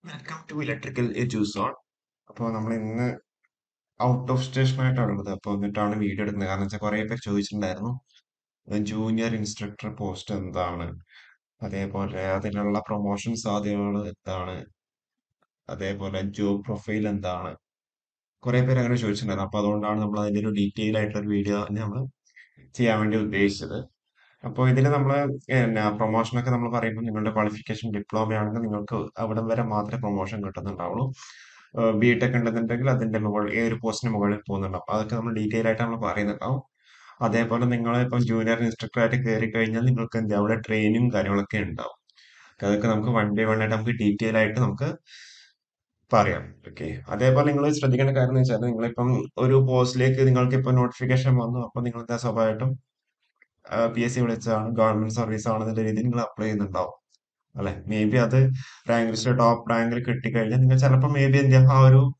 Welcome to electrical EduZone അപ്പോൾ നമ്മൾ ഇന്ന് ഔട്ട് ഓഫ് സ്റ്റേഷൻ ആയിട്ടാണ് ഉള്ളത് അപ്പോൾ എന്നിട്ടാണ് വീഡിയോ എടുക്കുന്നത് കാരണം വെച്ചാൽ കുറേ പേര് ചോദിച്ചിട്ടുണ്ടായിരുന്നു ജൂനിയർ ഇൻസ്ട്രക്ടർ പോസ്റ്റ് എന്താണ് അതേപോലെ അതിനുള്ള പ്രൊമോഷൻ സാധ്യതകൾ എന്താണ് അതേപോലെ ജോബ് പ്രൊഫൈൽ എന്താണ് കുറേ പേര് അങ്ങനെ ചോദിച്ചിട്ടുണ്ടായിരുന്നു അപ്പോൾ അതുകൊണ്ടാണ് നമ്മൾ അതിൻ്റെ ഒരു ഡീറ്റെയിൽ ആയിട്ടുള്ള ഒരു വീഡിയോ നമ്മൾ ചെയ്യാൻ വേണ്ടി ഉദ്ദേശിച്ചത് അപ്പോൾ ഇതിൽ നമ്മൾ പിന്നെ പ്രൊമോഷനൊക്കെ നമ്മൾ പറയുമ്പോൾ നിങ്ങളുടെ ക്വാളിഫിക്കേഷൻ ഡിപ്ലോമ ആണെങ്കിൽ നിങ്ങൾക്ക് അവിടെ വരെ മാത്രമേ പ്രൊമോഷൻ കിട്ടുന്നുണ്ടാവുള്ളൂ ബി ടെക് ഉണ്ടെന്നുണ്ടെങ്കിൽ അതിന്റെ മുകളിൽ ഈ ഒരു പോസ്റ്റിന് മുകളിൽ പോകുന്നുണ്ടാവും അതൊക്കെ നമ്മൾ ഡീറ്റെയിൽ ആയിട്ട് നമ്മൾ പറയുന്നുണ്ടാവും അതേപോലെ നിങ്ങൾ ഇപ്പം ജൂനിയർ ഇൻസ്ട്രക്ടർ ആയിട്ട് കയറി കഴിഞ്ഞാൽ നിങ്ങൾക്ക് എന്താ അവിടെ ട്രെയിനിങ് കാര്യങ്ങളൊക്കെ ഉണ്ടാവും അതൊക്കെ നമുക്ക് വൺ ബൈ വൺ ആയിട്ട് നമുക്ക് ഡീറ്റെയിൽ ആയിട്ട് നമുക്ക് പറയാം ഓക്കെ അതേപോലെ നിങ്ങൾ ശ്രദ്ധിക്കേണ്ട കാര്യം എന്ന് വെച്ചാൽ നിങ്ങളിപ്പം ഒരു പോസ്റ്റിലേക്ക് നിങ്ങൾക്ക് ഇപ്പം നോട്ടിഫിക്കേഷൻ വന്നു അപ്പോൾ നിങ്ങൾ എന്താ സ്വാഭാവികമായിട്ടും പി എസ് സി വിളിച്ചാണ് ഗവൺമെന്റ് സർവീസ് ആണെന്നുള്ള രീതിയിൽ നിങ്ങൾ അപ്ലൈ ചെയ്യുന്നുണ്ടാവും അല്ലെ മേ ബി അത് റാങ്ക് ലിസ്റ്റ് ടോപ്പ് റാങ്കിൽ കിട്ടിക്കഴിഞ്ഞാൽ നിങ്ങൾ ചിലപ്പോൾ മേ ബി എന്താ ആ ഒരു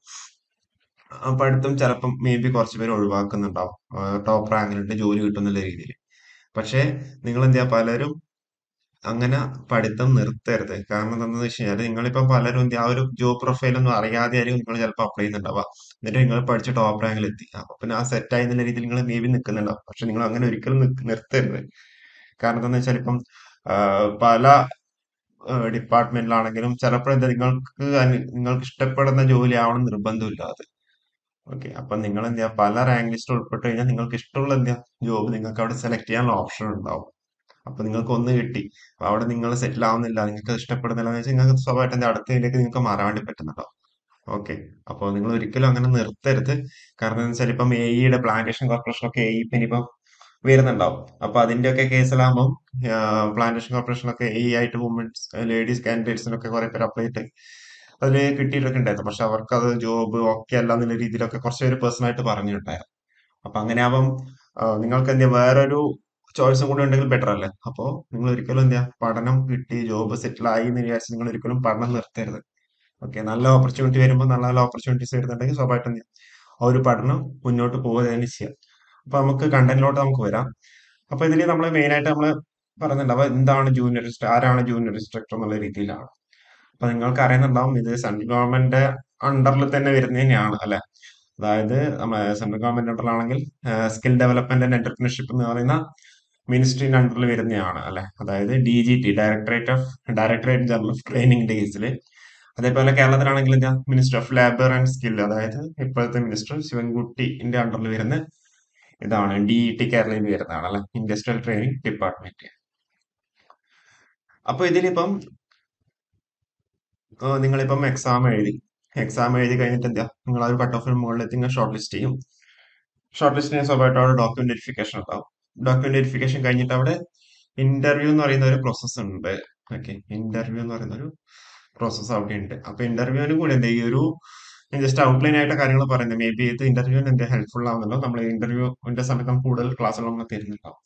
ആ പഠിത്തം ചിലപ്പം മേ ബി കുറച്ച് പേര് ഒഴിവാക്കുന്നുണ്ടാവും ടോപ്പ് റാങ്കിലുണ്ട് ജോലി കിട്ടുന്നുള്ള രീതിയിൽ പക്ഷേ നിങ്ങൾ എന്താ പലരും അങ്ങനെ പഠിത്തം നിർത്തരുത് കാരണം എന്താണെന്ന് വെച്ച് കഴിഞ്ഞാൽ നിങ്ങളിപ്പോ പലരും എന്താ ആ ഒരു ജോബ് പ്രൊഫൈൽ ഒന്നും അറിയാതെ ആയിരിക്കും നിങ്ങൾ ചിലപ്പോൾ അപ്ലൈ ചെയ്യുന്നുണ്ടാവുക എന്നിട്ട് നിങ്ങൾ പഠിച്ച് ടോപ്പ് റാങ്കിൽ എത്തി അപ്പൊ പിന്നെ ആ സെറ്റ് ആയി എന്നുള്ള രീതിയിൽ നിങ്ങൾ മേ ബി നിൽക്കുന്നുണ്ടാവും പക്ഷെ നിങ്ങൾ അങ്ങനെ ഒരിക്കലും നിക്ക് നിർത്തരുത് കാരണം എന്താണെന്ന് വെച്ചാൽ ഇപ്പം ആ, പല ഡിപ്പാർട്ട്മെന്റിലാണെങ്കിലും ചിലപ്പോൾ എന്താ നിങ്ങൾക്ക് അനു- നിങ്ങൾക്ക് ഇഷ്ടപ്പെടുന്ന ജോലി ആവണം നിർബന്ധമില്ല അത് ഓക്കെ അപ്പൊ നിങ്ങൾ എന്താ പല റാങ്ക് ലിസ്റ്റ് ഉൾപ്പെട്ട് കഴിഞ്ഞാൽ നിങ്ങൾക്ക് ഇഷ്ടമുള്ള എന്താ ജോബ് നിങ്ങൾക്ക് അവിടെ സെലക്ട് ചെയ്യാനുള്ള ഓപ്ഷൻ ഉണ്ടാവും അപ്പൊ നിങ്ങൾക്ക് ഒന്ന് കിട്ടി അപ്പൊ അവിടെ നിങ്ങൾ സെറ്റിൽ ആവുന്നില്ല നിങ്ങൾക്ക് അത് ഇഷ്ടപ്പെടുന്നില്ല എന്ന് വെച്ചാൽ നിങ്ങൾക്ക് സ്വാഭാവികമായിട്ട് എന്താ അടുത്തതിലേക്ക് നിങ്ങൾക്ക് മാറാൻ വേണ്ടി പറ്റുന്നുണ്ടാവും ഓക്കെ അപ്പോൾ നിങ്ങൾ ഒരിക്കലും അങ്ങനെ നിർത്തരുത് കാരണം എന്ന് വെച്ചാൽ ഇപ്പം എ ഇയുടെ പ്ലാന്റേഷൻ കോർപ്പറേഷൻ ഒക്കെ എ ഇപ്പം ഇനിയിപ്പം വരുന്നുണ്ടാവും അപ്പൊ അതിന്റെയൊക്കെ കേസിലാകുമ്പോൾ പ്ലാന്റേഷൻ കോർപ്പറേഷൻ ഒക്കെ എ ആയിട്ട് വുമൻസ് ലേഡീസ് കാൻഡിഡേറ്റ്സിനൊക്കെ കുറെ പേര് അപ്ലൈ ചെയ്തിട്ട് അതിൽ കിട്ടിയിട്ടൊക്കെ ഉണ്ടായിരുന്നു പക്ഷെ അവർക്ക് അത് ജോബ് ഓക്കെ അല്ല എന്നുള്ള രീതിയിലൊക്കെ കുറച്ച് പേര് പേഴ്സണൽ ആയിട്ട് പറഞ്ഞിട്ടുണ്ടായിരുന്നു അപ്പൊ അങ്ങനെ ആവുമ്പം ആ, നിങ്ങൾക്ക് എന്താ വേറൊരു ചോയ്സും കൂടി ഉണ്ടെങ്കിൽ ബെറ്റർ അല്ലേ അപ്പോ നിങ്ങൾ ഒരിക്കലും എന്താ പഠനം കിട്ടി ജോബ് സെറ്റിൽ ആയി എന്ന് വിചാരിച്ച് നിങ്ങൾ ഒരിക്കലും പഠനം നിർത്തരുത് ഓക്കെ നല്ല ഓപ്പർച്യൂണിറ്റി വരുമ്പോൾ നല്ല നല്ല ഓപ്പർച്യൂണിറ്റീസ് വരുന്നുണ്ടെങ്കിൽ സ്വാഭാവികമായിട്ടും എന്ത് ചെയ്യും? ആ ഒരു പഠനം മുന്നോട്ട് പോവുക തന്നെ ചെയ്യാം അപ്പൊ നമുക്ക് കണ്ടന്റിലോട്ട് നമുക്ക് വരാം അപ്പൊ ഇതിൽ നമ്മൾ മെയിൻ ആയിട്ട് നമ്മൾ പറയുന്നുണ്ട് അപ്പൊ എന്താണ് ജൂനിയർ ആരാണ് ജൂനിയർ ഇൻസ്ട്രക്ടർ എന്നുള്ള രീതിയിലാണ് അപ്പൊ നിങ്ങൾക്ക് അറിയുന്നുണ്ടാവും ഇത് സെൻട്രൽ ഗവൺമെന്റ് അണ്ടറിൽ തന്നെ വരുന്നത് തന്നെയാണ് അല്ലെ അതായത് സെൻട്രൽ ഗവൺമെന്റ് അണ്ടറിലാണെങ്കിൽ സ്കിൽ ഡെവലപ്മെന്റ് ആൻഡ് എന്റർപ്രണർഷിപ്പ് എന്ന് പറയുന്ന മിനിസ്ട്രിന്റെ അണ്ടറിൽ വരുന്നതാണ് അല്ലെ അതായത് D G T directorate of directorate general of training ഡേയ്സിൽ അതേപോലെ കേരളത്തിലാണെങ്കിൽ എന്താ minister of labour and skill അതായത് ഇപ്പോഴത്തെ മിനിസ്റ്റർ ശിവൻകുട്ടിന്റെ അണ്ടറിൽ വരുന്ന ഇതാണ് ഡി ഇ ടി കേരളയിൽ വരുന്നതാണ് അല്ലെ ഇൻഡസ്ട്രിയൽ ട്രെയിനിങ് ഡിപ്പാർട്ട്മെന്റ് അപ്പൊ ഇതിലിപ്പം ആ, നിങ്ങളിപ്പം എക്സാം എഴുതി എക്സാം എഴുതി കഴിഞ്ഞിട്ട് എന്താ നിങ്ങൾ ആ ഒരു കട്ട് ഓഫിന് മുകളിലെത്തി നിങ്ങൾ ഷോർട്ട് ലിസ്റ്റ് ചെയ്യും ഷോർട്ട് ലിസ്റ്റിന് സ്വാഭാവികമായിട്ട് അവിടെ ഡോക്യുമെന്റ് വെരിഫിക്കേഷൻ ഉണ്ടാവും ഡോക്യുമെന്റ് വെരിഫിക്കേഷൻ കഴിഞ്ഞിട്ട് അവിടെ ഇന്റർവ്യൂ എന്ന് പറയുന്ന ഒരു പ്രോസസ്സ് ഉണ്ട് ഓക്കെ ഇന്റർവ്യൂ എന്ന് പറയുന്ന ഒരു പ്രോസസ്സ് അവിടെ ഉണ്ട് അപ്പൊ ഇന്റർവ്യൂവിന് കൂടെ എന്താ ഈ ഒരു ഞാൻ ജസ്റ്റ് ഔട്ട്ലൈൻ ആയിട്ട് കാര്യങ്ങൾ പറയുന്നത് മേ ബി ഇത് ഇന്റർവ്യൂവിന് എന്താ ഹെൽപ്ഫുൾ ആവുന്നല്ലോ നമ്മൾ ഇന്റർവ്യൂവിന്റെ സമയത്ത് നമുക്ക് കൂടുതൽ ക്ലാസ്സുകൾ നമ്മൾ തരുന്നുണ്ടാവും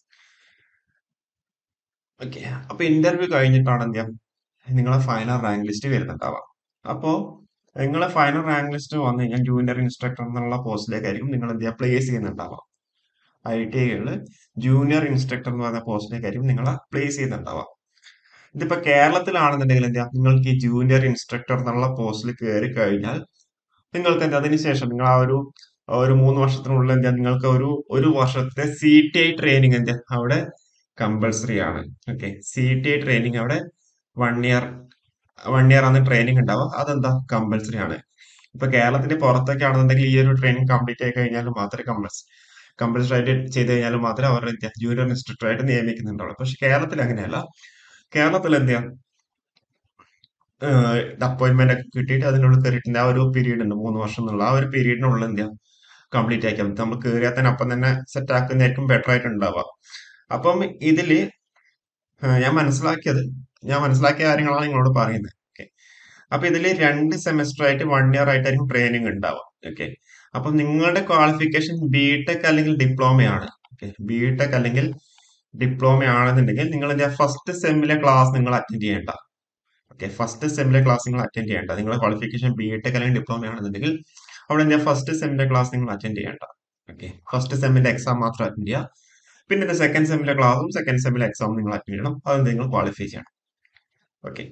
ഓക്കെ അപ്പൊ ഇന്റർവ്യൂ കഴിഞ്ഞിട്ടാണ് എന്താ നിങ്ങളെ ഫൈനൽ റാങ്ക് ലിസ്റ്റ് വരുന്നുണ്ടാവാം അപ്പോ നിങ്ങളെ ഫൈനൽ റാങ്ക് ലിസ്റ്റ് വന്നു കഴിഞ്ഞാൽ ജൂനിയർ ഇൻസ്ട്രക്ടർ എന്നുള്ള പോസ്റ്റിലേക്കായിരിക്കും നിങ്ങൾ എന്ത് ചെയ്യുക പ്ലേസ് ചെയ്യുന്നുണ്ടാവാം ഐ ടി ഐകളിൽ ജൂനിയർ ഇൻസ്ട്രക്ടർ എന്ന് പറഞ്ഞ പോസ്റ്റിലേക്കായിരിക്കും നിങ്ങളെ പ്ലേസ് ചെയ്യുന്നുണ്ടാവാം ഇതിപ്പോ കേരളത്തിലാണെന്നുണ്ടെങ്കിൽ എന്താ നിങ്ങൾക്ക് ഈ ജൂനിയർ ഇൻസ്ട്രക്ടർ എന്നുള്ള പോസ്റ്റിൽ കയറി കഴിഞ്ഞാൽ നിങ്ങൾക്ക് എന്താ അതിനുശേഷം നിങ്ങൾ ആ ഒരു ഒരു മൂന്ന് വർഷത്തിനുള്ളിൽ എന്താ നിങ്ങൾക്ക് ഒരു ഒരു വർഷത്തെ സി ടി ഐ ട്രെയിനിങ് എന്താ അവിടെ കമ്പൽസറി ആണ് okay C T I training അവിടെ വൺ ഇയർ വൺ ഇയർ ആണ് ട്രെയിനിങ് ഉണ്ടാവുക അതെന്താ കമ്പൽസറി ആണ് ഇപ്പൊ കേരളത്തിന്റെ പുറത്തൊക്കെ ആണെന്നുണ്ടെങ്കിൽ ഈ ഒരു ട്രെയിനിങ് കംപ്ലീറ്റ് ആയി കഴിഞ്ഞാൽ മാത്രമേ കമ്പൽസറി കമ്പൽസറി ആയിട്ട് ചെയ്ത് കഴിഞ്ഞാൽ മാത്രമേ അവരുടെ ജൂനിയർ ഇൻസ്ട്രക്ടർ ആയിട്ട് നിയമിക്കുന്നുണ്ടാവുള്ളൂ പക്ഷെ കേരളത്തിൽ അങ്ങനെയല്ല കേരളത്തിൽ എന്ത് ചെയ്യാം അപ്പോയിന്റ്മെന്റ് ഒക്കെ കിട്ടിയിട്ട് അതിനുള്ളിൽ കയറിയിട്ടുണ്ട് ആ ഒരു പീരീഡ് ഉണ്ട് മൂന്ന് വർഷം എന്നുള്ള ആ ഒരു പീരീഡിനുള്ളിൽ എന്ത് ചെയ്യാം കംപ്ലീറ്റ് ആക്കിയാൽ മതി നമ്മൾ കയറിയാൽ തന്നെ അപ്പം തന്നെ സെറ്റ് ആക്കുന്നതായിരിക്കും ബെറ്റർ ആയിട്ട് ഉണ്ടാവുക അപ്പം ഇതില് ആ, ഞാൻ മനസ്സിലാക്കിയത് ഞാൻ മനസ്സിലാക്കിയ കാര്യങ്ങളാണ് നിങ്ങളോട് പറയുന്നത് ഓക്കെ അപ്പൊ ഇതിൽ രണ്ട് സെമസ്റ്റർ ആയിട്ട് വൺ ഇയർ ആയിട്ടായിരിക്കും ട്രെയിനിങ് ഉണ്ടാവുക ഓക്കെ അപ്പൊ നിങ്ങളുടെ ക്വാളിഫിക്കേഷൻ ബി ടെക് അല്ലെങ്കിൽ ഡിപ്ലോമയാണ് ഓക്കെ ബി ടെക് അല്ലെങ്കിൽ ഡിപ്ലോമ ആണെന്നുണ്ടെങ്കിൽ നിങ്ങൾ എന്താ ഫസ്റ്റ് സെമ്മിലെ ക്ലാസ് നിങ്ങൾ അറ്റൻഡ് ചെയ്യേണ്ട ഓക്കെ ഫസ്റ്റ് സെമ്മിലെ ക്ലാസ് നിങ്ങൾ അറ്റൻഡ് ചെയ്യേണ്ട നിങ്ങളുടെ ക്വാളിഫിക്കേഷൻ ബി ടെക് അല്ലെങ്കിൽ ഡിപ്ലോമ ആണെന്നുണ്ടെങ്കിൽ അവിടെ എന്താ ഫസ്റ്റ് സെമ്മിലെ ക്ലാസ് നിങ്ങൾ അറ്റൻഡ് ചെയ്യേണ്ട ഓക്കെ ഫസ്റ്റ് സെമ്മിന്റെ എക്സാം മാത്രം അറ്റൻഡ് ചെയ്യുക പിന്നെ സെക്കൻഡ് സെമ്മിലെ ക്ലാസ്സും സെക്കൻഡ് സെമ്മിലെ എക്സാമും നിങ്ങൾ അറ്റൻഡ് ചെയ്യണം അത് നിങ്ങൾ ക്വാളിഫൈ ചെയ്യണം ഓക്കെ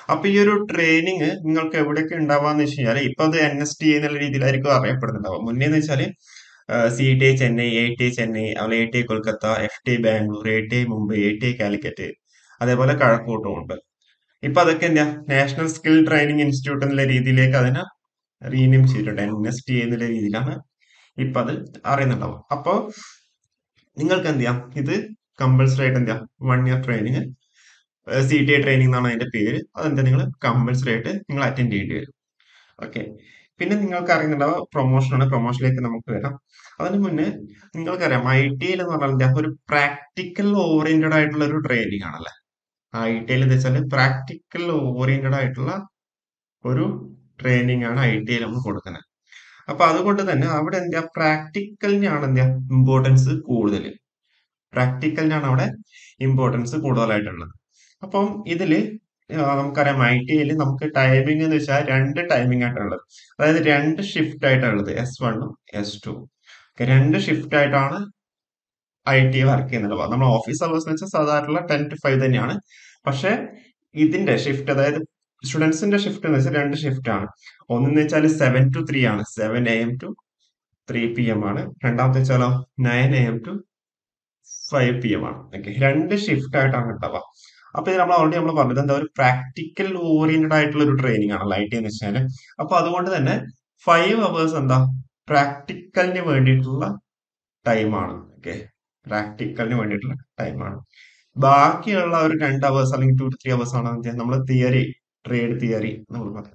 അപ്പൊ ഈ ഒരു ട്രെയിനിങ് നിങ്ങൾക്ക് എവിടെയൊക്കെ ഉണ്ടാവാന്ന് വെച്ച് കഴിഞ്ഞാൽ ഇപ്പൊ അത് എൻ എസ് ടി എന്നുള്ള രീതിയിലായിരിക്കും അറിയപ്പെടുന്നുണ്ടാവും മുന്നേ എന്ന് വെച്ചാല് C T I Chennai I T I Chennai അതുപോലെ I T I Kolkata F T I Bangalore I T I Mumbai I T I Calicut അതേപോലെ കഴക്കൂട്ടും ഉണ്ട് ഇപ്പൊ അതൊക്കെ എന്താ നാഷണൽ സ്കിൽ ട്രെയിനിങ് ഇൻസ്റ്റിറ്റ്യൂട്ട് എന്നുള്ള രീതിയിലേക്ക് അതിനെ റീനെയിം ചെയ്തിട്ടുണ്ട് എൻ എസ് ടി എന്നുള്ള രീതിയിലാണ് ഇപ്പൊ അത് അറിയുന്നുണ്ടാവും അപ്പോ നിങ്ങൾക്ക് എന്ത് ചെയ്യാം ഇത് കമ്പൽസറി ആയിട്ട് എന്ത് ചെയ്യാം one year training C T I training എന്നാണ് അതിന്റെ പേര് അതെന്താ നിങ്ങൾ കമ്പൽസറി ആയിട്ട് നിങ്ങൾ അറ്റൻഡ് ചെയ്യേണ്ടി വരും ഓക്കെ പിന്നെ നിങ്ങൾക്ക് അറിയുന്നുണ്ടാവുക പ്രൊമോഷനാണ് പ്രൊമോഷനിലേക്ക് നമുക്ക് വരാം അതിന് മുന്നേ നിങ്ങൾക്കറിയാം ഐ ടി ഐയിൽ എന്ന് പറഞ്ഞാൽ എന്താ ഒരു പ്രാക്ടിക്കൽ ഓറിയന്റഡ് ആയിട്ടുള്ള ഒരു ട്രെയിനിങ് ആണല്ലേ ഐ ടി ഐയിൽ എന്ന് വെച്ചാൽ പ്രാക്ടിക്കൽ ഓറിയന്റഡ് ആയിട്ടുള്ള ഒരു ട്രെയിനിങ് ആണ് ഐ ടി ഐയിൽ നമ്മൾ കൊടുക്കുന്നത് അപ്പൊ അതുകൊണ്ട് തന്നെ അവിടെ എന്താ പ്രാക്ടിക്കലിനാണ് എന്താ ഇമ്പോർട്ടൻസ് കൂടുതൽ പ്രാക്ടിക്കലിനാണ് അവിടെ ഇമ്പോർട്ടൻസ് കൂടുതലായിട്ടുള്ളത് അപ്പം ഇതില് ആ, നമുക്കറിയാം ഐ ടി ഐയിൽ നമുക്ക് ടൈമിംഗ് എന്ന് വെച്ചാൽ രണ്ട് ടൈമിംഗ് ആയിട്ടുള്ളത് അതായത് രണ്ട് ഷിഫ്റ്റ് ആയിട്ടുള്ളത് എസ് വണ്ണും എസ് ടു രണ്ട് ഷിഫ്റ്റ് ആയിട്ടാണ് ഐ ടി വർക്ക് ചെയ്യുന്നത് നമ്മൾ ഓഫീസ് അവേഴ്സ് എന്ന് വെച്ചാൽ സാധാരണ ടെൻ ടു ഫൈവ് തന്നെയാണ് പക്ഷെ ഇതിന്റെ ഷിഫ്റ്റ് അതായത് സ്റ്റുഡൻസിന്റെ ഷിഫ്റ്റ് എന്ന് വെച്ചാൽ രണ്ട് ഷിഫ്റ്റ് ആണ് ഒന്നെന്ന് വെച്ചാൽ സെവൻ ടു ത്രീ ആണ് seven A M to three P M ആണ് രണ്ടാമത്തെ വെച്ചാലോ nine A M to five P M ആണ് ഓക്കെ രണ്ട് ഷിഫ്റ്റ് ആയിട്ടാണ് ഉണ്ടാവുക അപ്പൊ ഇത് നമ്മൾ ഓൾറെഡി നമ്മൾ പറഞ്ഞത് എന്താ ഒരു പ്രാക്ടിക്കൽ ഓറിയന്റഡ് ആയിട്ടുള്ള ഒരു ട്രെയിനിങ് ആണ് ഐ ടി എന്ന് വെച്ചാൽ അപ്പൊ അതുകൊണ്ട് തന്നെ ഫൈവ് അവേഴ്സ് എന്താ പ്രാക്ടിക്കലിന് വേണ്ടിയിട്ടുള്ള ടൈമാണ് ഓക്കെ പ്രാക്ടിക്കലിന് വേണ്ടിയിട്ടുള്ള ടൈമാണ് ബാക്കിയുള്ള ഒരു രണ്ട് അവേഴ്സ് അല്ലെങ്കിൽ ടു ടു ത്രീ അവേഴ്സ് ആണ് നമ്മൾ തിയറി ട്രേഡ് തിയറി നമ്മൾ പറയാം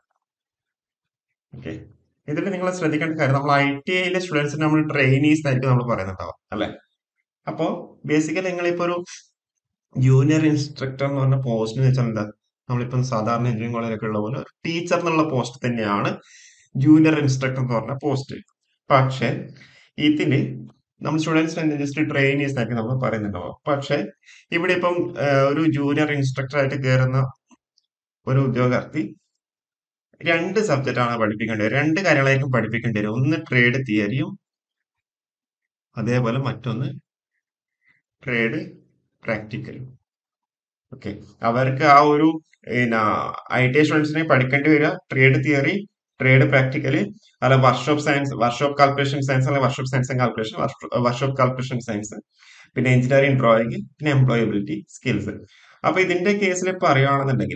ഓക്കെ ഇതിൽ നിങ്ങൾ ശ്രദ്ധിക്കേണ്ട കാര്യം നമ്മൾ ഐ ടി ഐയിലെ സ്റ്റുഡൻസിന് നമ്മൾ ട്രെയിനീസ് ആയിരിക്കും നമ്മൾ പറയുന്നുണ്ടാവും അല്ലെ അപ്പോ ബേസിക്കലി നിങ്ങളിപ്പോ ഒരു ജൂനിയർ ഇൻസ്ട്രക്ടർ എന്ന് പറഞ്ഞ പോസ്റ്റിന് വെച്ചാൽ എന്താ നമ്മളിപ്പം സാധാരണ എഞ്ചിനീയറിംഗ് കോളേജിലൊക്കെ ഉള്ള പോലെ ടീച്ചർ എന്നുള്ള പോസ്റ്റ് തന്നെയാണ് ജൂനിയർ ഇൻസ്ട്രക്ടർ എന്ന് പറഞ്ഞ പോസ്റ്റ് പക്ഷെ ഇതില് നമ്മൾ സ്റ്റുഡൻസിന് ജസ്റ്റ് ട്രെയിനീസ് ആയിട്ട് നമ്മൾ പറയുന്നുണ്ടാവും പക്ഷെ ഇവിടെ ഇപ്പം ആ, ഒരു ജൂനിയർ ഇൻസ്ട്രക്ടർ ആയിട്ട് കയറുന്ന ഒരു ഉദ്യോഗാർത്ഥി രണ്ട് സബ്ജക്റ്റ് ആണ് പഠിപ്പിക്കേണ്ടി വരും രണ്ട് കാര്യങ്ങളായിരിക്കും പഠിപ്പിക്കേണ്ടി വരും ഒന്ന് ട്രേഡ് തിയറിയും അതേപോലെ മറ്റൊന്ന് ട്രേഡ് പ്രാക്ടിക്കലും ഓക്കെ അവർക്ക് ആ ഒരു പിന്നെ ഐ ടി സ്റ്റുഡൻസിനെ പഠിക്കേണ്ടി വരിക ട്രേഡ് തിയറി ട്രേഡ് പ്രാക്ടിക്കല് അല്ല workshop science workshop calculation science അല്ലെങ്കിൽ workshop science and calculation workshop calculation science പിന്നെ എഞ്ചിനീയറിംഗ് ഡ്രോയിങ് പിന്നെ എംപ്ലോയബിലിറ്റി സ്കിൽസ് അപ്പൊ ഇതിന്റെ കേസിൽ പറയുകയാണെന്നുണ്ടെങ്കിൽ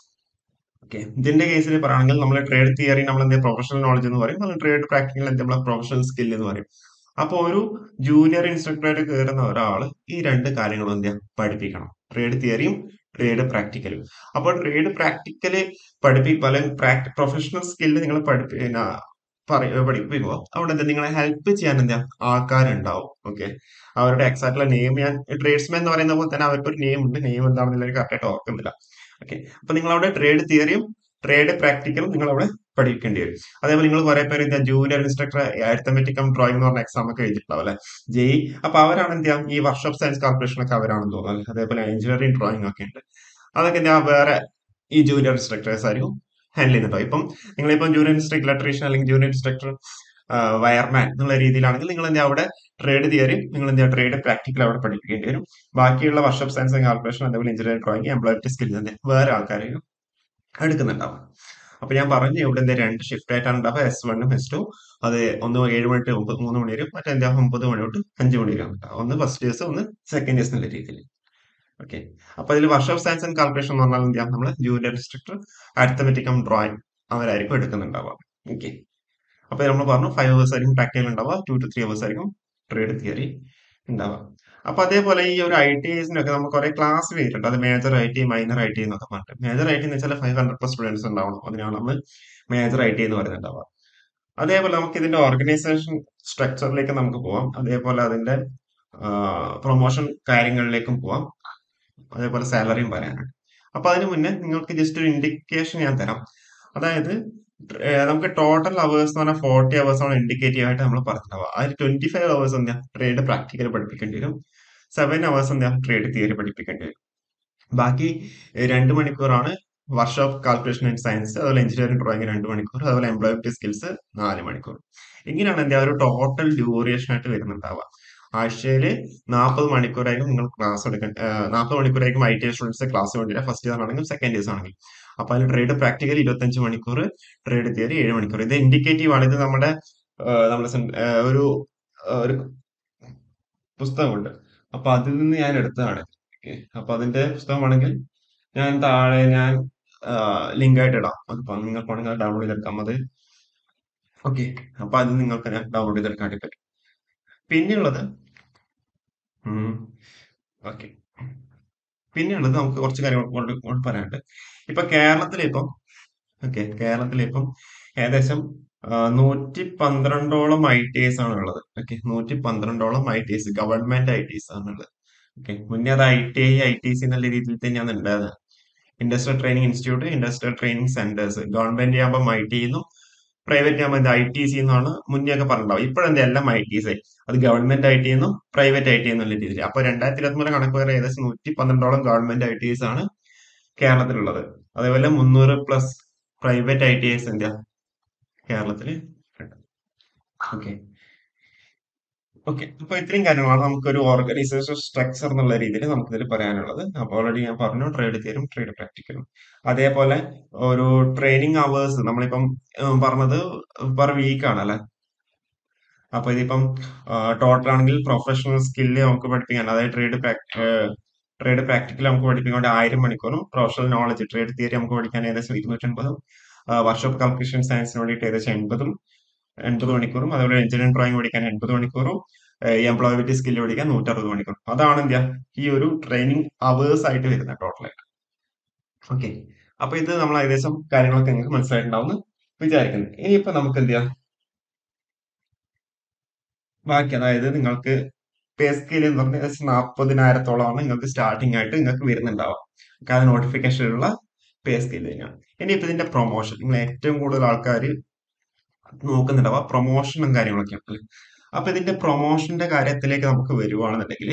ഓക്കെ ഇതിന്റെ കേസിൽ പറയുകയാണെങ്കിൽ നമ്മൾ ട്രേഡ് തിയറി നമ്മൾ എന്താ പ്രൊഫഷണൽ നോളജ് എന്ന് പറയും നമ്മൾ ട്രേഡ് പ്രാക്ടിക്കൽ എന്താ നമ്മളെ പ്രൊഫഷണൽ സ്കിൽ എന്ന് പറയും അപ്പൊ ഒരു ജൂനിയർ ഇൻസ്ട്രക്ടറായിട്ട് കയറുന്ന ഒരാൾ ഈ രണ്ട് കാര്യങ്ങളും എന്താ പഠിപ്പിക്കണം ട്രേഡ് തിയറിയും ട്രേഡ് പ്രാക്ടിക്കലും അപ്പോൾ ട്രേഡ് പ്രാക്ടിക്കല് പഠിപ്പിക്കും അല്ലെങ്കിൽ പ്രൊഫഷണൽ സ്കില്ല് നിങ്ങൾ പഠിപ്പി പിന്നെ പറയ പഠിപ്പിക്കുമ്പോൾ അവിടെ എന്താ നിങ്ങളെ ഹെൽപ്പ് ചെയ്യാൻ എന്താ ആൾക്കാരുണ്ടാവും ഓക്കെ അവരുടെ എക്സാക്ട്ലി നെയിം ഞാൻ ട്രേഡ്സ്മാൻ എന്ന് പറയുന്ന പോലെ തന്നെ അവർക്ക് ഒരു നെയിം ഉണ്ട് നെയിം എന്താണെന്നുള്ള കറക്റ്റ് ആയിട്ട് ഓർക്കുന്നില്ല ഓക്കെ അപ്പൊ നിങ്ങൾ അവിടെ ട്രേഡ് തിയറിയും ട്രേഡ് പ്രാക്ടിക്കലും നിങ്ങൾ അവിടെ പഠിക്കേണ്ടി വരും അതേപോലെ നിങ്ങൾ കുറെ പേര് എന്താ junior instructor arithmetic cum drawing എന്ന് പറഞ്ഞ എക്സാം ഒക്കെ എഴുതിയിട്ടുണ്ടാവും അല്ലെ ജെയ് അപ്പൊ അവരാണ് എന്ത് ചെയ്യാം ഈ വർക്ക്ഷോപ്പ് സയൻസ് കാൽക്കുലേഷൻ ഒക്കെ അവരാണെന്ന് തോന്നുന്നു അതേപോലെ എഞ്ചിനീയറിംഗ് ഡ്രോയിങ് ഒക്കെ ഉണ്ട് അതൊക്കെ എന്താ വേറെ ഈ ജൂനിയർ ഇൻസ്ട്രക്ടേഴ്സ് ആയിരിക്കും ഹാൻഡിൽ ചെയ്യുന്നുണ്ടാവും ഇപ്പം നിങ്ങളിപ്പം ജൂനിയർ ഇൻസ്ട്രക്ടർ ഇലക്ട്രീഷ്യൻ അല്ലെങ്കിൽ ജൂനിയർ ഇൻസ്ട്രക്ടർ വയർമാൻ എന്നുള്ള രീതിയിലാണെങ്കിൽ നിങ്ങൾ എന്താ അവിടെ ട്രേഡ് തിയറി നിങ്ങൾ എന്താ ട്രേഡ് പ്രാക്ടിക്കൽ അവിടെ പഠിപ്പിക്കേണ്ടി വരും ബാക്കിയുള്ള വർക്ക്ഷോപ്പ് സയൻസ് ആൻഡ് കാൽക്കുലേഷൻ അതേപോലെ എഞ്ചിനീയറിംഗ് ഡ്രോയിങ് എംപ്ലോയബിലിറ്റി സ്കിൽസ് തന്നെ വേറെ ആൾക്കാരെയും എടുക്കുന്നുണ്ടാവും അപ്പൊ ഞാൻ പറഞ്ഞു ഇവിടെ എന്താ രണ്ട് ഷിഫ്റ്റ് ആയിട്ടാണ് ഉണ്ടാവുക എസ് വണ്ണും എസ് ടു അത് ഒന്ന് ഏഴ് മണി to ഒമ്പത് മൂന്ന് മണി വരും മറ്റെന്താ ഒമ്പത് മണി തൊട്ട് അഞ്ച് മണി വരെ ഉണ്ടാവും ഒന്ന് ഫസ്റ്റ് ഇയേഴ്സ് ഒന്ന് സെക്കൻഡ് ഇയേഴ്സ് എന്നുള്ള രീതിയിൽ ഓക്കെ അപ്പൊ അതിൽ വർക്ക്ഷോപ്പ് സയൻസ് ആൻഡ് കാൽക്കുലേഷൻ എന്ന് പറഞ്ഞാൽ എന്താ നമ്മൾ junior instructor arithmetic cum drawing അവരായിരിക്കും എടുക്കുന്നുണ്ടാവുക ഓക്കെ അപ്പൊ നമ്മൾ പറഞ്ഞു ഫൈവ് അവേഴ്സ് ആയിരിക്കും പ്രാക്ടിക്കൽ ഉണ്ടാവുക ടു ടു ത്രീ അവേഴ്സ് ആയിരിക്കും ട്രേഡ് തിയറി ഉണ്ടാവുക അപ്പൊ അതേപോലെ ഈ ഒരു ഐ ടി ഐസിനൊക്കെ നമുക്ക് കുറെ ക്ലാസ് വരുന്നുണ്ട് അത് major I T minor I T എന്നൊക്കെ പറഞ്ഞിട്ട് മേജർ ഐ ടി എന്ന് വെച്ചാൽ ഫൈവ് ഹൺഡ്രഡ് പ്ലസ് സ്റ്റുഡൻസ് ഉണ്ടാവണം അതിനാണ് നമ്മൾ മേജർ ഐ ടി എന്ന് പറയുന്നുണ്ടാവുക അതേപോലെ നമുക്ക് ഇതിന്റെ ഓർഗനൈസേഷൻ സ്ട്രക്ചറിലേക്ക് നമുക്ക് പോവാം അതേപോലെ അതിന്റെ പ്രൊമോഷൻ കാര്യങ്ങളിലേക്കും പോവാം അതേപോലെ സാലറിയും പറയാനുണ്ട് അപ്പൊ അതിന് മുന്നേ നിങ്ങൾക്ക് ജസ്റ്റ് ഒരു ഇൻഡിക്കേഷൻ ഞാൻ തരാം അതായത് ഏഹ് നമുക്ക് ടോട്ടൽ അവേഴ്സ് എന്ന് പറഞ്ഞാൽ ഫോർട്ടി അവേഴ്സ് ആണ് ഇൻഡിക്കേറ്റീവ് ആയിട്ട് നമ്മൾ പറഞ്ഞിട്ടുണ്ടാവുക അതിൽ ട്വന്റി ഫൈവ് അവേഴ്സ് എന്താ ട്രേഡ് പ്രാക്ടിക്കൽ പഠിപ്പിക്കേണ്ടി വരും സെവൻ അവേഴ്സ് എന്താ ട്രേഡ് തിയറി പഠിപ്പിക്കേണ്ടി വരും ബാക്കി ഏഹ് രണ്ട് മണിക്കൂറാണ് വർക്ക്ഷോപ്പ് കാൽക്കുലേഷൻ ആൻഡ് സയൻസ് അതുപോലെ എഞ്ചിനീയറിംഗ് ഡ്രോയിങ് രണ്ട് മണിക്കൂർ അതുപോലെ എംപ്ലോയബിലിറ്റി സ്കിൽസ് നാല് മണിക്കൂർ ഇങ്ങനെയാണ് എന്താ ഒരു ടോട്ടൽ ഡ്യൂറേഷൻ ആയിട്ട് വരുന്നുണ്ടാവുക ആഴ്ചയിൽ നാൽപ്പത് മണിക്കൂറായിരിക്കും നിങ്ങൾ ക്ലാസ് എടുക്കാൻ നാൽപ്പത് മണിക്കൂറായിരിക്കും ഐ ടി സ്റ്റുഡൻസ് ക്ലാസ് വേണ്ടിയില്ല ഫസ്റ്റ് ഇയർ ആണെങ്കിലും സെക്കൻഡ് ഇയേഴ്സ് ആണെങ്കിലും അപ്പൊ അതിൽ ട്രേഡ് പ്രാക്ടിക്കൽ ഇരുപത്തഞ്ച് മണിക്കൂർ ട്രേഡ് തിയറി ഏഴ് മണിക്കൂർ ഇത് ഇൻഡിക്കേറ്റീവ് ആണ് ഇത് നമ്മുടെ ആ, നമ്മുടെ സെൻ- ആ, ഒരു ആ, ഒരു പുസ്തകമുണ്ട് അപ്പൊ അതിൽ നിന്ന് ഞാൻ എടുത്തതാണ് ഓക്കെ അപ്പൊ അതിന്റെ പുസ്തകമാണെങ്കിൽ ഞാൻ താഴെ ഞാൻ ലിങ്ക് ആയിട്ട് ഇടാം അപ്പൊ നിങ്ങൾക്ക് വേണമെങ്കിൽ ഡൗൺലോഡ് ചെയ്തെടുക്കാം അത് ഓക്കെ അപ്പൊ അത് നിങ്ങൾക്ക് ഞാൻ ഡൗൺലോഡ് ചെയ്തെടുക്കാൻ വേണ്ടി പറ്റും പിന്നെയുള്ളത് ഓക്കെ പിന്നെയുള്ളത് നമുക്ക് കുറച്ച് കാര്യങ്ങൾ കൊണ്ട് കൊണ്ട് പറയാനുണ്ട് ഇപ്പൊ കേരളത്തിലിപ്പം ഓക്കെ കേരളത്തിലിപ്പം ഏകദേശം ആ, നൂറ്റി പന്ത്രണ്ടോളം ഐ ടി ഐസ് ആണ് ഉള്ളത് ഓക്കെ നൂറ്റി പന്ത്രണ്ടോളം I T Is government I T Is ആണുള്ളത് ഓക്കെ മുന്നേ അത് I T I I T C എന്നുള്ള രീതിയിൽ തന്നെയാണ് ഉണ്ടായത് industrial training institute industrial training centres government ആകുമ്പോൾ ഐ ടി എന്നും പ്രൈവറ്റ് ആകുമ്പോൾ ഐ ടി സി എന്നാണ് മുന്നേ ഒക്കെ പറഞ്ഞിട്ടുണ്ടാവും ഇപ്പോഴെന്താ എല്ലാം ഐ ടി സി അത് ഗവൺമെന്റ് ഐ ടി എന്നും പ്രൈവറ്റ് ഐ ടി എന്നുള്ള രീതിയിൽ അപ്പൊ രണ്ടായിരത്തി ഇരുപത്തിമൂന്ന് കണക്ക് വരെ ഏകദേശം നൂറ്റി പന്ത്രണ്ടോളം ഗവൺമെന്റ് ഐ ടി എസ് ആണ് കേരളത്തിലുള്ളത് അതേപോലെ മുന്നൂറ് plus private I T S എന്താ കേരളത്തില് ഓക്കെ ഓക്കെ അപ്പൊ ഇത്രയും കാര്യങ്ങളാണ് നമുക്കൊരു ഓർഗനൈസേഷൻ സ്ട്രക്ചർ എന്നുള്ള രീതിയിൽ നമുക്കിതിൽ പറയാനുള്ളത് അപ്പോൾ ഓൾറെഡി ഞാൻ പറഞ്ഞു ട്രേഡ് തിയറും ട്രേഡ് പ്രാക്ടിക്കലും അതേപോലെ ഒരു ട്രെയിനിങ് അവേഴ്സ് നമ്മളിപ്പം ഉം, പറഞ്ഞത് പെർ വീക്ക് ആണ് അല്ലെ അപ്പൊ ഇതിപ്പം ടോട്ടൽ ആണെങ്കിൽ പ്രൊഫഷണൽ സ്കില്ല് നമുക്ക് പഠിപ്പിക്കാൻ അതായത് ട്രേഡ് ട്രേഡ് പ്രാക്ടിക്കൽ നമുക്ക് പഠിപ്പിക്കാൻ വേണ്ടി ആയിരം മണിക്കൂറും പ്രൊഫഷണൽ നോളജ് ട്രേഡ് തിയറി നമുക്ക് പഠിക്കാൻ ഏകദേശം ഇരുന്നൂറ്റൻപതും വർക്ക്ഷോപ്പ് കാൽക്കുലേഷൻ സയൻസിന് വേണ്ടിയിട്ട് ഏകദേശം എൺപതും എൺപത് മണിക്കൂറും അതുപോലെ എഞ്ചിനീയറിംഗ് ഡ്രോയിങ് പഠിക്കാൻ എൺപത് മണിക്കൂറും എംപ്ലോയബിലിറ്റി സ്കില്ല് പഠിക്കാൻ നൂറ്ററുപത് മണിക്കൂർ അതാണ് എന്ത് ഈ ഒരു ട്രെയിനിങ് അവേഴ്സ് ആയിട്ട് വരുന്നത് ടോട്ടലായിട്ട് ഓക്കെ അപ്പൊ ഇത് നമ്മൾ ഏകദേശം കാര്യങ്ങളൊക്കെ നിങ്ങൾക്ക് മനസ്സിലായിട്ടുണ്ടാവും വിചാരിക്കുന്നു ഇനിയിപ്പോ നമുക്ക് എന്ത് ചെയ്യാം ബാക്കി അതായത് നിങ്ങൾക്ക് പേ സ്കെയിൽ എന്ന് പറഞ്ഞാൽ ഏകദേശം നാൽപ്പതിനായിരത്തോളമാണ് നിങ്ങൾക്ക് സ്റ്റാർട്ടിംഗ് ആയിട്ട് നിങ്ങൾക്ക് വരുന്നുണ്ടാവുക കാരണം നോട്ടിഫിക്കേഷനിലുള്ള പേ സ്കെയിൽ തന്നെയാണ് ഇനിയിപ്പോ ഇതിന്റെ പ്രൊമോഷൻ നിങ്ങൾ ഏറ്റവും കൂടുതൽ ആൾക്കാർ നോക്കുന്നുണ്ടാവുക പ്രൊമോഷനും കാര്യങ്ങളൊക്കെയാണ് അല്ലേ അപ്പൊ ഇതിന്റെ പ്രൊമോഷന്റെ കാര്യത്തിലേക്ക് നമുക്ക് വരുവാണെന്നുണ്ടെങ്കിൽ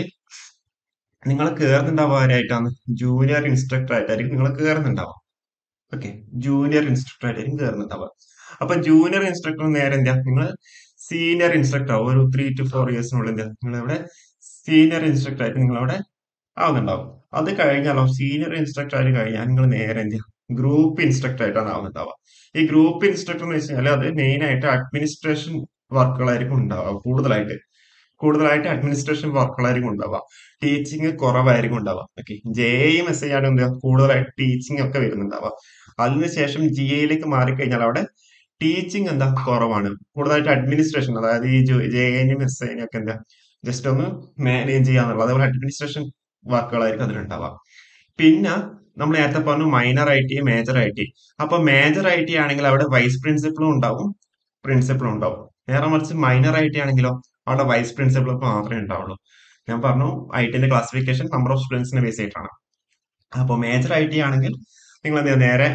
നിങ്ങൾ കയറുന്നുണ്ടാവുക ആരായിട്ടാണ് ജൂനിയർ ഇൻസ്ട്രക്ടർ ആയിട്ടായിരിക്കും നിങ്ങൾ കയറുന്നുണ്ടാവുക ഓക്കെ ജൂനിയർ ഇൻസ്ട്രക്ടർ ആയിട്ടായിരിക്കും കയറുന്നുണ്ടാവുക അപ്പൊ ജൂനിയർ ഇൻസ്ട്രക്ടർ നേരെ എന്താ നിങ്ങൾ സീനിയർ ഇൻസ്ട്രക്ടർ ആവും ഒരു ത്രീ ടു ഫോർ ഇയേഴ്സിനുള്ളിൽ എന്താ നിങ്ങൾ അവിടെ സീനിയർ ഇൻസ്ട്രക്ടർ ആയിട്ട് നിങ്ങൾ അവിടെ ആവുന്നുണ്ടാവും അത് കഴിഞ്ഞാലോ സീനിയർ ഇൻസ്ട്രക്ടർ ആയിട്ട് കഴിഞ്ഞാൽ നിങ്ങൾ നേരെ എന്ത് ഗ്രൂപ്പ് ഇൻസ്ട്രക്ടർ ആയിട്ടാണ് ആവുന്നുണ്ടാവുക ഈ ഗ്രൂപ്പ് ഇൻസ്ട്രക്ടർ എന്ന് വെച്ച് കഴിഞ്ഞാൽ അത് മെയിൻ ആയിട്ട് അഡ്മിനിസ്ട്രേഷൻ വർക്കുകളായിരിക്കും ഉണ്ടാവുക കൂടുതലായിട്ട് കൂടുതലായിട്ട് അഡ്മിനിസ്ട്രേഷൻ വർക്കുകളായിരിക്കും ഉണ്ടാവുക ടീച്ചിങ് കുറവായിരിക്കും ഉണ്ടാവുക ഓക്കെ ജെ എയും എസ് ഐ ആണ് എന്താ കൂടുതലായിട്ട് ടീച്ചിങ് ഒക്കെ വരുന്നുണ്ടാവുക അതിനുശേഷം ജി എയിലേക്ക് മാറിക്കഴിഞ്ഞാൽ അവിടെ ടീച്ചിങ് എന്താ കുറവാണ് കൂടുതലായിട്ട് അഡ്മിനിസ്ട്രേഷൻ അതായത് ഈ ജെ എനും എസ് ഐനും ഒക്കെ എന്താ ജസ്റ്റ് ഒന്ന് മാനേജ് ചെയ്യാന്നുള്ളത് അതേപോലെ അഡ്മിനിസ്ട്രേഷൻ വർക്കുകളായിരിക്കും അതിലുണ്ടാവുക പിന്നെ നമ്മൾ നേരത്തെ പറഞ്ഞു minor I T major I T അപ്പൊ മേജർ ഐ ടി ആണെങ്കിൽ അവിടെ വൈസ് പ്രിൻസിപ്പളും ഉണ്ടാവും പ്രിൻസിപ്പളും ഉണ്ടാവും നേരെ മറിച്ച് മൈനർ ഐ ടി ആണെങ്കിലോ അവിടെ വൈസ് പ്രിൻസിപ്പൾ മാത്രമേ ഉണ്ടാവുള്ളൂ ഞാൻ പറഞ്ഞു ഐ ടിന്റെ ക്ലാസിഫിക്കേഷൻ നമ്പർ ഓഫ് സ്റ്റുഡൻസിനെ ബേസ് ചെയ്തിട്ടാണ് അപ്പോൾ മേജർ ഐ ടി ആണെങ്കിൽ നിങ്ങൾ എന്ത് ചെയ്യുക നേരെ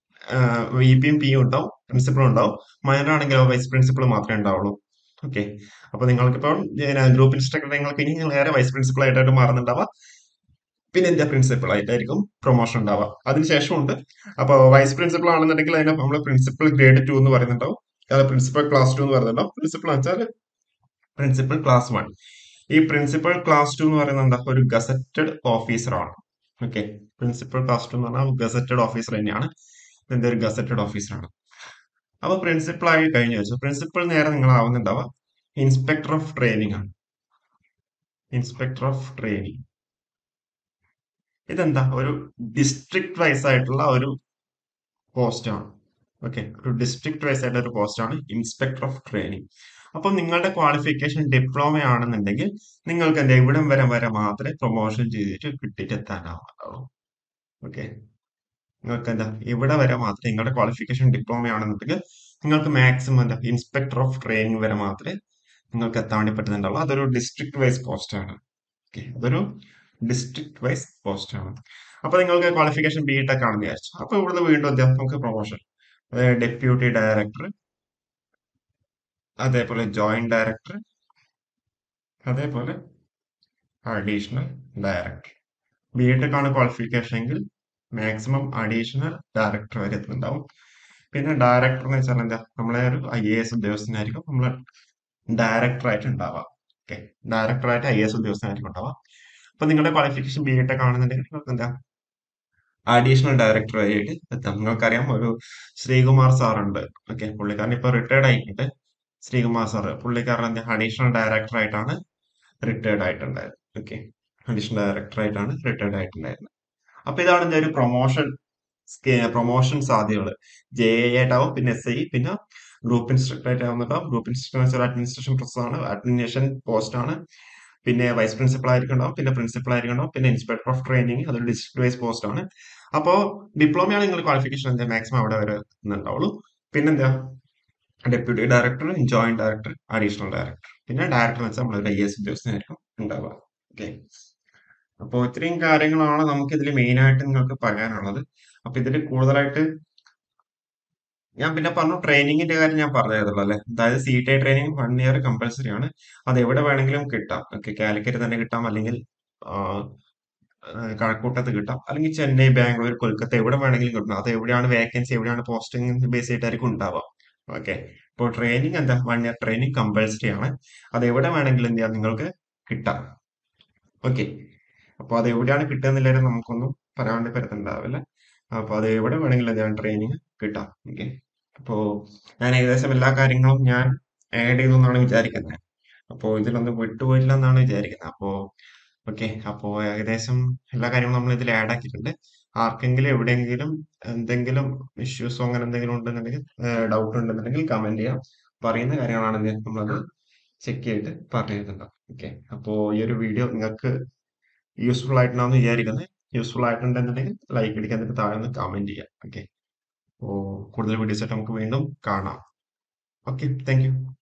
വി പിയും പിയും ഉണ്ടാവും പ്രിൻസിപ്പളും ഉണ്ടാവും മൈനർ ആണെങ്കിൽ വൈസ് പ്രിൻസിപ്പൾ മാത്രമേ ഉണ്ടാവുള്ളൂ ഓക്കെ അപ്പൊ നിങ്ങൾക്കിപ്പോൾ ഗ്രൂപ്പ് ഇൻസ്ട്രക്ടർ നിങ്ങൾക്ക് ഇനി നേരെ വൈസ് പ്രിൻസിപ്പൾ ആയിട്ടായിട്ട് മാറുന്നുണ്ടാവുക പിന്നെ എന്താ പ്രിൻസിപ്പൾ ആയിട്ടായിരിക്കും പ്രൊമോഷൻ ഉണ്ടാവുക അതിനുശേഷം ഉണ്ട് അപ്പോൾ വൈസ് പ്രിൻസിപ്പൾ ആണെന്നുണ്ടെങ്കിൽ അതിനെ നമ്മൾ പ്രിൻസിപ്പൽ ഗ്രേഡ് ടു എന്ന് പറയുന്നുണ്ടാവും അതായത് പ്രിൻസിപ്പൽ ക്ലാസ് ടു എന്ന് പറയുന്നുണ്ടാവും പ്രിൻസിപ്പൾ വെച്ചാൽ പ്രിൻസിപ്പൽ ക്ലാസ് വൺ ഈ പ്രിൻസിപ്പൽ ക്ലാസ് ടു എന്ന് പറയുന്നത് എന്താ ഒരു ഗസറ്റഡ് ഓഫീസറാണ് ഓക്കെ പ്രിൻസിപ്പൽ ക്ലാസ് ടു എന്ന് പറഞ്ഞാൽ ഗസറ്റഡ് ഓഫീസർ തന്നെയാണ് ഇതിന്റെ ഒരു ഗസറ്റഡ് ഓഫീസറാണ് അപ്പൊ പ്രിൻസിപ്പൾ ആയി കഴിഞ്ഞു വെച്ചു പ്രിൻസിപ്പൾ നേരെ നിങ്ങൾ ആവുന്നുണ്ടാവുക ഇൻസ്പെക്ടർ ഓഫ് ട്രെയിനിങ് ആണ് ഇൻസ്പെക്ടർ ഓഫ് ട്രെയിനിങ് ഇതെന്താ ഒരു ഡിസ്ട്രിക്ട് വൈസ് ആയിട്ടുള്ള ഒരു പോസ്റ്റ് ആണ് ഓക്കെ ഒരു ഡിസ്ട്രിക്ട് വൈസ് ആയിട്ടുള്ള ഒരു പോസ്റ്റ് ആണ് ഇൻസ്പെക്ടർ ഓഫ് ട്രെയിനിങ് അപ്പൊ നിങ്ങളുടെ ക്വാളിഫിക്കേഷൻ ഡിപ്ലോമ ആണെന്നുണ്ടെങ്കിൽ നിങ്ങൾക്ക് എന്താ ഇവിടം വരെ വരെ മാത്രമേ പ്രൊമോഷൻ ചെയ്തിട്ട് കിട്ടിയിട്ട് എത്താനാവുള്ളൂ ഓക്കെ നിങ്ങൾക്ക് എന്താ ഇവിടെ വരെ മാത്രമേ നിങ്ങളുടെ ക്വാളിഫിക്കേഷൻ ഡിപ്ലോമ ആണെന്നുണ്ടെങ്കിൽ നിങ്ങൾക്ക് മാക്സിമം എന്താ ഇൻസ്പെക്ടർ ഓഫ് ട്രെയിനിങ് വരെ മാത്രമേ നിങ്ങൾക്ക് എത്താൻ വേണ്ടി പറ്റുന്നുണ്ടാവുള്ളൂ അതൊരു ഡിസ്ട്രിക്ട് വൈസ് പോസ്റ്റ് ആണ് ഓക്കെ അതൊരു ഡിസ്ട്രിക്ട് വൈസ് പോസ്റ്റ് ആണ് അപ്പൊ നിങ്ങൾക്ക് ക്വാളിഫിക്കേഷൻ ബി ടെക് ആണെന്ന് വിചാരിച്ചു അപ്പൊ ഇവിടുന്ന് വീണ്ടും എന്താ നമുക്ക് പ്രൊമോഷൻ അതായത് ഡെപ്യൂട്ടി ഡയറക്ടർ അതേപോലെ ജോയിന്റ് ഡയറക്ടർ അതേപോലെ അഡീഷണൽ ഡയറക്ടർ ബി ടെക് ആണ് ക്വാളിഫിക്കേഷൻ എങ്കിൽ മാക്സിമം അഡീഷണൽ ഡയറക്ടർ വരെ എത്തുന്നുണ്ടാവും പിന്നെ ഡയറക്ടർ എന്ന് വെച്ചാൽ എന്താ നമ്മളെ ഒരു ഐ എ എസ് ഉദ്യോഗസ്ഥനായിരിക്കും നമ്മൾ ഡയറക്ടർ ആയിട്ട് ഉണ്ടാവുക ഓക്കെ ഡയറക്ടർ ആയിട്ട് ഐ എസ് ഉദ്യോഗസ്ഥനായിരിക്കും ഉണ്ടാവുക അപ്പൊ നിങ്ങളുടെ ക്വാളിഫിക്കേഷൻ ബി ടെക് ആണെന്നുണ്ടെങ്കിൽ നിങ്ങൾക്ക് എന്താ അഡീഷണൽ ഡയറക്ടർ ആയിട്ട് എത്താം നിങ്ങൾക്കറിയാം ഒരു ശ്രീകുമാർ സാറുണ്ട് ഓക്കെ പുള്ളിക്കാരൻ ഇപ്പൊ റിട്ടയർഡ് ആയിട്ടുണ്ട് ശ്രീകുമാർ സാർ പുള്ളിക്കാരൻ അഡീഷണൽ ഡയറക്ടർ ആയിട്ടാണ് റിട്ടയർഡ് ആയിട്ടുണ്ടായത് ഓക്കെ അഡീഷണൽ ഡയറക്ടർ ആയിട്ടാണ് റിട്ടയർഡ് ആയിട്ടുണ്ടായിരുന്നത് അപ്പൊ ഇതാണ് എന്റെ ഒരു പ്രൊമോഷൻ പ്രൊമോഷൻ സാധ്യതകൾ ജെ എ ആയിട്ടാവും പിന്നെ എസ് ഐ പിന്നെ ഗ്രൂപ്പ് ഇൻസ്ട്രക്ടർ ആയിട്ടാവുന്നുണ്ടാവും ഗ്രൂപ്പ് ഇൻസ്ട്രക്ടർ അഡ്മിനിസ്ട്രേഷൻ ആണ് അഡ്മിനിസ്ട്രേഷൻ പോസ്റ്റ് ആണ് പിന്നെ വൈസ് പ്രിൻസിപ്പൾ ആയിരിക്കുന്നുണ്ടാവും പിന്നെ പ്രിൻസിപ്പൾ ആയിരിക്കുന്നുണ്ടാവും പിന്നെ ഇൻസ്പെക്ടർ ഓഫ് ട്രെയിനിങ് അതൊരു ഡിസ്ട്രിക്ട് വൈസ് പോസ്റ്റ് ആണ് അപ്പോൾ ഡിപ്ലോമയാണ് നിങ്ങൾ ക്വാളിഫിക്കേഷൻ എന്താ മാക്സിമം അവിടെ വരെ ഉണ്ടാവുള്ളൂ പിന്നെന്താ deputy director joint director additional director പിന്നെ ഡയറക്ടർ എന്ന് വെച്ചാൽ നമ്മളൊരു ഐ എസ് ഉദ്യോഗസ്ഥനായിരിക്കും ഉണ്ടാവുക ഓക്കെ അപ്പോൾ ഇത്രയും കാര്യങ്ങളാണ് നമുക്ക് ഇതിൽ മെയിൻ ആയിട്ട് നിങ്ങൾക്ക് പറയാനുള്ളത് അപ്പൊ ഇതിൽ കൂടുതലായിട്ട് ഞാൻ പിന്നെ പറഞ്ഞു ട്രെയിനിങ്ങിന്റെ കാര്യം ഞാൻ പറഞ്ഞായിരുന്നല്ലോ അല്ലെ അതായത് C T training one year compulsory ആണ് അത് എവിടെ വേണമെങ്കിലും കിട്ടാം ഓക്കെ കാലിക്കറ്റ് തന്നെ കിട്ടാം അല്ലെങ്കിൽ ആ, ആ, കഴക്കൂട്ടത്ത് കിട്ടാം അല്ലെങ്കിൽ ചെന്നൈ ബാംഗ്ലൂർ കൊൽക്കത്ത എവിടെ വേണമെങ്കിലും കിട്ടാം അത് എവിടെയാണ് വേക്കൻസി എവിടെയാണ് പോസ്റ്റിംഗ് ബേസ് ചെയ്തിട്ടായിരിക്കും ഉണ്ടാവുക ഓക്കെ ഇപ്പോൾ ട്രെയിനിങ് എന്താ വൺ ഇയർ ട്രെയിനിങ് കമ്പൽസറി ആണ് അത് എവിടെ വേണമെങ്കിലും എന്ത് ചെയ്യാം നിങ്ങൾക്ക് കിട്ടാം ഓക്കെ അപ്പോൾ അത് എവിടെയാണ് കിട്ടുക എന്നുള്ളത് നമുക്കൊന്നും പറയാൻ വേണ്ടി പറ്റുന്നുണ്ടാവില്ല അപ്പോൾ അത് എവിടെ വേണമെങ്കിലും ഞാൻ ട്രെയിനിങ് കിട്ടാം ഓക്കെ അപ്പോൾ ഞാൻ ഏകദേശം എല്ലാ കാര്യങ്ങളും ഞാൻ ആഡ് ചെയ്തു എന്നാണ് വിചാരിക്കുന്നത് അപ്പോൾ ഇതിലൊന്നും വിട്ടുപോയില്ല എന്നാണ് വിചാരിക്കുന്നത് അപ്പോൾ ഓക്കെ അപ്പോൾ ഏകദേശം എല്ലാ കാര്യങ്ങളും നമ്മൾ ഇതിൽ ആഡ് ആക്കിയിട്ടുണ്ട് ആർക്കെങ്കിലും എവിടെയെങ്കിലും എന്തെങ്കിലും ഇഷ്യൂസോ അങ്ങനെ എന്തെങ്കിലും ഉണ്ടെന്നുണ്ടെങ്കിൽ ഡൗട്ട് ഉണ്ടെന്നുണ്ടെങ്കിൽ കമന്റ് ചെയ്യാം പറയുന്ന കാര്യങ്ങളാണെങ്കിൽ നമ്മളത് ചെക്ക് ചെയ്തിട്ട് പറഞ്ഞു തരുന്നുണ്ടാവും ഓക്കെ അപ്പോൾ ഈ ഒരു വീഡിയോ നിങ്ങൾക്ക് യൂസ്ഫുൾ ആയിട്ടുണ്ടാവും വിചാരിക്കുന്നത് യൂസ്ഫുൾ ആയിട്ടുണ്ടെന്നുണ്ടെങ്കിൽ ലൈക്ക് അടിക്കാൻ എന്നിട്ട് താഴെ ഒന്ന് കമന്റ് ചെയ്യാം ഓക്കെ അപ്പോൾ കൂടുതൽ വീഡിയോസ് ആയിട്ട് നമുക്ക് വീണ്ടും കാണാം ഓക്കെ താങ്ക് യു